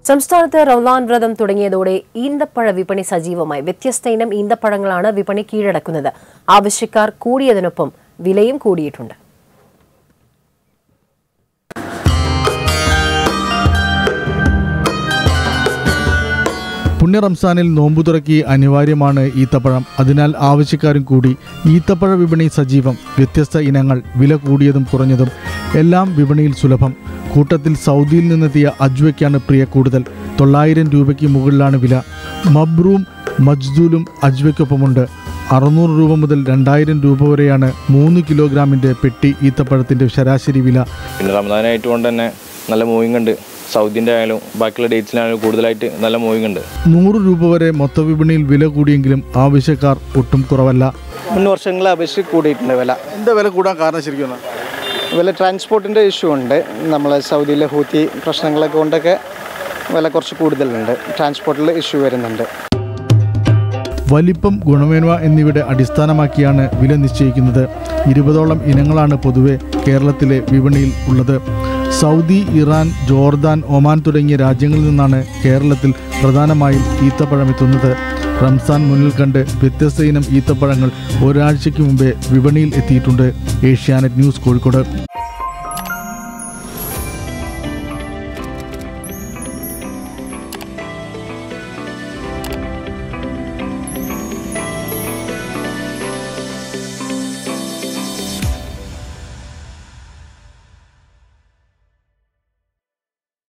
സംസ്ഥാനത്ത് റൗലാൻ വ്രതം തുടങ്ങിയതോടെ ഈന്തപ്പഴ വിപണി സജീവമായി വ്യത്യസ്ത ഇനം ഈന്തപ്പഴങ്ങളാണ് വിപണി കീഴടക്കുന്നത് ആവശ്യക്കാർ കൂടിയതിനൊപ്പം വിലയും കൂടിയിട്ടുണ്ട് പുണ്യ റംസാനിൽ നോമ്പു തുറക്കി അനിവാര്യമാണ് ഈത്തപ്പഴം അതിനാൽ ആവശ്യക്കാരും കൂടി ഈത്തപ്പഴ വിപണി സജീവം വ്യത്യസ്ത ഇനങ്ങൾ വില കൂടിയതും കുറഞ്ഞതും എല്ലാം വിപണിയിൽ സുലഭം കൂട്ടത്തിൽ സൗദിയിൽ നിന്നെത്തിയ അജ്വയ്ക്കാണ് പ്രിയ കൂടുതൽ തൊള്ളായിരം രൂപയ്ക്ക് മുകളിലാണ് വില മബ്രൂം മജ്ദൂലും അജ്വയ്ക്കൊപ്പമുണ്ട് അറുന്നൂറ് രൂപ മുതൽ രണ്ടായിരം രൂപ വരെയാണ് മൂന്ന് കിലോഗ്രാമിൻ്റെ പെട്ടി ഈത്തപ്പഴത്തിൻ്റെ ശരാശരി വില പിന്നെ റമദാനായിട്ട് കൊണ്ട് തന്നെ നല്ല മൂവിങ് ഉണ്ട് സൗദിൻ്റെ ആയാലും ബാക്കിയുള്ള ഡേറ്റ്സിലായാലും കൂടുതലായിട്ട് നല്ല മൂവിങ് ഉണ്ട് നൂറ് രൂപ വരെ മൊത്ത വിപണിയിൽ വില കൂടിയെങ്കിലും ആവശ്യക്കാർ ഒട്ടും കുറവല്ല മുൻ വർഷങ്ങളെ അപേക്ഷിച്ച് കൂടിയിട്ടുണ്ട് വില എന്താ വില കൂടാൻ കാരണം ശരിക്കും വില ട്രാൻസ്പോർട്ടിൻ്റെ ഇഷ്യൂ ഉണ്ട് നമ്മളെ സൗദിയിലെ ഹൂത്തി പ്രശ്നങ്ങളൊക്കെ കൊണ്ടൊക്കെ വില കുറച്ച് കൂടുതലുണ്ട് ട്രാൻസ്പോർട്ടിൽ ഇഷ്യൂ വരുന്നുണ്ട് വലിപ്പം ഗുണമേന്മ എന്നിവയുടെ അടിസ്ഥാനമാക്കിയാണ് വില നിശ്ചയിക്കുന്നത് ഇരുപതോളം ഇനങ്ങളാണ് പൊതുവെ കേരളത്തിലെ വിപണിയിൽ ഉള്ളത് സൗദി ഇറാൻ ജോർദാൻ ഒമാൻ തുടങ്ങിയ രാജ്യങ്ങളിൽ നിന്നാണ് കേരളത്തിൽ പ്രധാനമായും ഈത്തപ്പഴം എത്തുന്നത് റംസാൻ മുന്നിൽ കണ്ട് വ്യത്യസ്ത ഇനം ഈത്തപ്പഴങ്ങൾ ഒരാഴ്ചയ്ക്ക് മുമ്പേ വിപണിയിൽ എത്തിയിട്ടുണ്ട് ഏഷ്യാനെറ്റ് ന്യൂസ് കോഴിക്കോട്